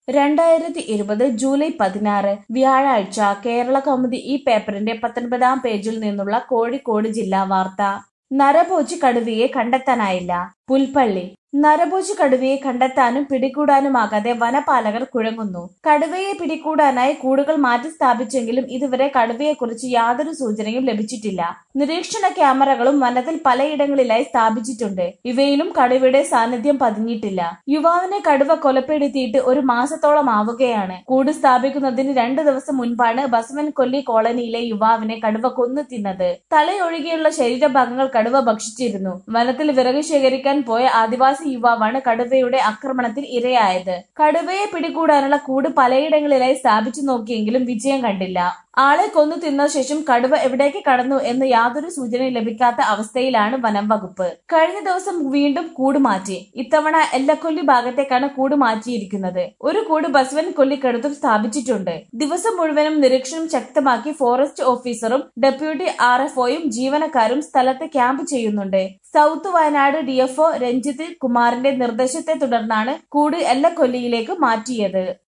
രണ്ടായിരത്തി ഇരുപത് ജൂലൈ പതിനാറ് വ്യാഴാഴ്ച കേരള കൗമുദി ഈ പേപ്പറിന്റെ പത്തൊൻപതാം പേജിൽ നിന്നുള്ള കോഴിക്കോട് ജില്ലാ വാർത്ത നരഭോജി കടുവയെ കണ്ടെത്താനായില്ല പുൽപ്പള്ളി നരഭോജി കടുവയെ കണ്ടെത്താനും പിടികൂടാനുമാകാതെ വനപാലകർ കുഴങ്ങുന്നു കടുവയെ പിടികൂടാനായി കൂടുകൾ മാറ്റി സ്ഥാപിച്ചെങ്കിലും ഇതുവരെ കടുവയെക്കുറിച്ച് യാതൊരു സൂചനയും ലഭിച്ചിട്ടില്ല നിരീക്ഷണ ക്യാമറകളും വനത്തിൽ പലയിടങ്ങളിലായി സ്ഥാപിച്ചിട്ടുണ്ട് ഇവയിലും കടുവയുടെ സാന്നിധ്യം പതിഞ്ഞിട്ടില്ല യുവാവിനെ കടുവ കൊലപ്പെടുത്തിയിട്ട് ഒരു മാസത്തോളം ആവുകയാണ് കൂട് സ്ഥാപിക്കുന്നതിന് രണ്ടു ദിവസം മുൻപാണ് ബസവൻ കൊല്ലി കോളനിയിലെ യുവാവിനെ കടുവ കൊന്നു തിന്നത് തലയൊഴികെയുള്ള ശരീരഭാഗങ്ങൾ കടുവ ഭക്ഷിച്ചിരുന്നു വനത്തിൽ വിറക് ശേഖരിക്കാൻ പോയ ആദിവാസി യുവാവാണ് കടുവയുടെ ആക്രമണത്തിൽ ഇരയായത് കടുവയെ പിടികൂടാനുള്ള കൂട് പലയിടങ്ങളിലായി സ്ഥാപിച്ചു നോക്കിയെങ്കിലും വിജയം കണ്ടില്ല ആളെ കൊന്നു തിന്ന ശേഷം കടുവ എവിടേക്ക് കടന്നു എന്ന് യാതൊരു സൂചനയും ലഭിക്കാത്ത അവസ്ഥയിലാണ് വനം വകുപ്പ് കഴിഞ്ഞ ദിവസം വീണ്ടും കൂട് മാറ്റി ഇത്തവണ എല്ലക്കൊല്ലി ഭാഗത്തേക്കാണ് കൂട് മാറ്റിയിരിക്കുന്നത് ഒരു കൂട് ബസവൻ കൊല്ലിക്കടുത്തും സ്ഥാപിച്ചിട്ടുണ്ട് ദിവസം മുഴുവനും നിരീക്ഷണം ശക്തമാക്കി ഫോറസ്റ്റ് ഓഫീസറും ഡെപ്യൂട്ടി ആർ എഫ്ഒയും ജീവനക്കാരും സ്ഥലത്ത് ക്യാമ്പ് ചെയ്യുന്നുണ്ട് സൗത്ത് വയനാട് ഡിഎഫ്ഒ രഞ്ജിത്ത് കുമാറിന്റെ നിർദ്ദേശത്തെ തുടർന്നാണ് കൂട് എല്ലക്കൊല്ലിയിലേക്ക് മാറ്റിയത്